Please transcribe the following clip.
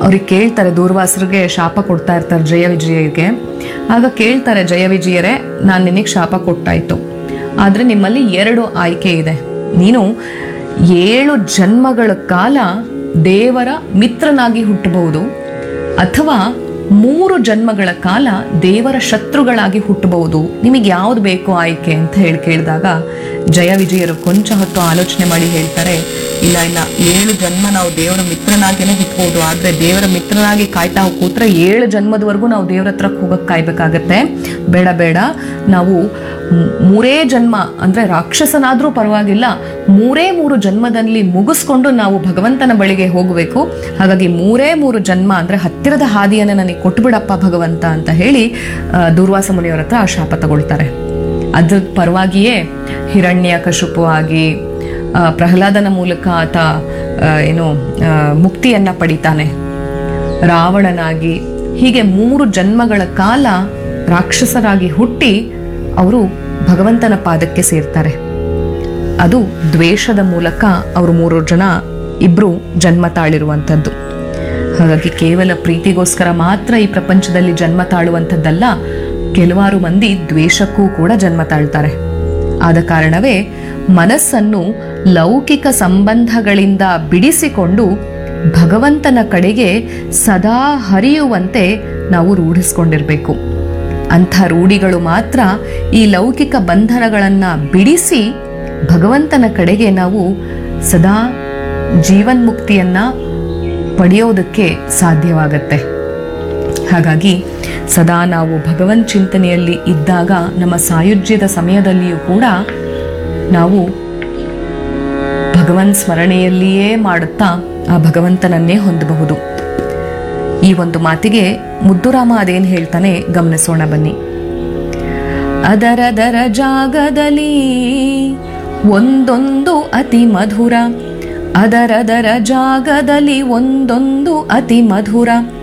ಅವ್ರಿಗೆ ಕೇಳ್ತಾರೆ ದೂರ್ವಾಸರಿಗೆ ಶಾಪ ಕೊಡ್ತಾ ಇರ್ತಾರೆ ಜಯ ವಿಜಯಗೆ ಆಗ ಕೇಳ್ತಾರೆ ಜಯ ವಿಜಯರೇ ನಾನು ನಿನಗೆ ಶಾಪ ಕೊಟ್ಟಾಯ್ತು ಆದರೆ ನಿಮ್ಮಲ್ಲಿ ಎರಡು ಆಯ್ಕೆ ಇದೆ ನೀನು ಏಳು ಜನ್ಮಗಳ ಕಾಲ ದೇವರ ಮಿತ್ರನಾಗಿ ಹುಟ್ಟಬಹುದು ಅಥವಾ ಮೂರು ಜನ್ಮಗಳ ಕಾಲ ದೇವರ ಶತ್ರುಗಳಾಗಿ ಹುಟ್ಟಬಹುದು ನಿಮಗೆ ಯಾವ್ದು ಬೇಕು ಆಯ್ಕೆ ಅಂತ ಹೇಳಿ ಕೇಳಿದಾಗ ಜಯ ವಿಜಯರು ಕೊಂಚ ಹೊತ್ತು ಆಲೋಚನೆ ಮಾಡಿ ಹೇಳ್ತಾರೆ ಇಲ್ಲ ಇಲ್ಲ ಏಳು ಜನ್ಮ ನಾವು ದೇವರ ಮಿತ್ರನಾಗೇನೆ ಹುಟ್ಟಬಹುದು ಆದ್ರೆ ದೇವರ ಮಿತ್ರನಾಗಿ ಕಾಯ್ತಾ ಕೂತ್ರೆ ಏಳು ಜನ್ಮದವರೆಗೂ ನಾವು ದೇವರ ಹತ್ರ ಹೋಗಕ್ ಕಾಯ್ಬೇಕಾಗತ್ತೆ ಬೇಡ ಬೇಡ ನಾವು ಮ್- ಮೂರೇ ಜನ್ಮ ಅಂದ್ರೆ ರಾಕ್ಷಸನಾದ್ರೂ ಪರವಾಗಿಲ್ಲ ಮೂರೇ ಮೂರು ಜನ್ಮದಲ್ಲಿ ಮುಗಿಸ್ಕೊಂಡು ನಾವು ಭಗವಂತನ ಬಳಿಗೆ ಹೋಗಬೇಕು ಹಾಗಾಗಿ ಮೂರೇ ಮೂರು ಜನ್ಮ ಅಂದ್ರೆ ಹತ್ತಿರದ ಹಾದಿಯನ್ನು ನನಗೆ ಕೊಟ್ಬಿಡಪ್ಪ ಭಗವಂತ ಅಂತ ಹೇಳಿ ಆ, ದೂರ್ವಾಸ ಮುನಿಯವರ ಹತ್ರ ಆ ಶಾಪ ತಗೊಳ್ತಾರೆ ಅದ್ರ ಪರವಾಗಿಯೇ ಹಿರಣ್ಯ ಕಶುಪು ಆಗಿ ಆ, ಪ್ರಹ್ಲಾದನ ಮೂಲಕ ಆತ ಆ, ಏನು ಆ, ಮುಕ್ತಿಯನ್ನ ಪಡಿತಾನೆ ರಾವಣನಾಗಿ ಹೀಗೆ ಮೂರು ಜನ್ಮಗಳ ಕಾಲ ರಾಕ್ಷಸರಾಗಿ ಹುಟ್ಟಿ ಅವರು ಭಗವಂತನ ಪಾದಕ್ಕೆ ಸೇರ್ತಾರೆ ಅದು ದ್ವೇಷದ ಮೂಲಕ ಅವರು ಮೂರು ಜನ ಇಬ್ರು ಜನ್ಮ ತಾಳಿರುವಂಥದ್ದು ಹಾಗಾಗಿ ಕೇವಲ ಪ್ರೀತಿಗೋಸ್ಕರ ಮಾತ್ರ ಈ ಪ್ರಪಂಚದಲ್ಲಿ ಜನ್ಮ ತಾಳುವಂಥದ್ದಲ್ಲ ಕೆಲವಾರು ಮಂದಿ ದ್ವೇಷಕ್ಕೂ ಕೂಡ ಜನ್ಮ ತಾಳ್ತಾರೆ ಆದ ಕಾರಣವೇ ಮನಸ್ಸನ್ನು ಲೌಕಿಕ ಸಂಬಂಧಗಳಿಂದ ಬಿಡಿಸಿಕೊಂಡು ಭಗವಂತನ ಕಡೆಗೆ ಸದಾ ಹರಿಯುವಂತೆ ನಾವು ರೂಢಿಸ್ಕೊಂಡಿರಬೇಕು ಅಂಥ ರೂಢಿಗಳು ಮಾತ್ರ ಈ ಲೌಕಿಕ ಬಂಧನಗಳನ್ನು ಬಿಡಿಸಿ ಭಗವಂತನ ಕಡೆಗೆ ನಾವು ಸದಾ ಜೀವನ್ಮುಕ್ತಿಯನ್ನ ಪಡೆಯೋದಕ್ಕೆ ಸಾಧ್ಯವಾಗತ್ತೆ ಹಾಗಾಗಿ ಸದಾ ನಾವು ಭಗವನ್ ಚಿಂತನೆಯಲ್ಲಿ ಇದ್ದಾಗ ನಮ್ಮ ಸಾಯುಜ್ಯದ ಸಮಯದಲ್ಲಿಯೂ ಕೂಡ ನಾವು ಭಗವನ್ ಸ್ಮರಣೆಯಲ್ಲಿಯೇ ಮಾಡುತ್ತಾ ಆ ಭಗವಂತನನ್ನೇ ಹೊಂದಬಹುದು ಈ ಒಂದು ಮಾತಿಗೆ ಮುದ್ದುರಾಮ ಅದೇನು ಹೇಳ್ತಾನೆ ಗಮನಿಸೋಣ ಬನ್ನಿ ಅದರದರ ಜಾಗದಲ್ಲಿ ಒಂದೊಂದು ಅತಿ ಮಧುರ ಅದರದರ ಜಾಗದಲ್ಲಿ ಒಂದೊಂದು ಅತಿ ಮಧುರ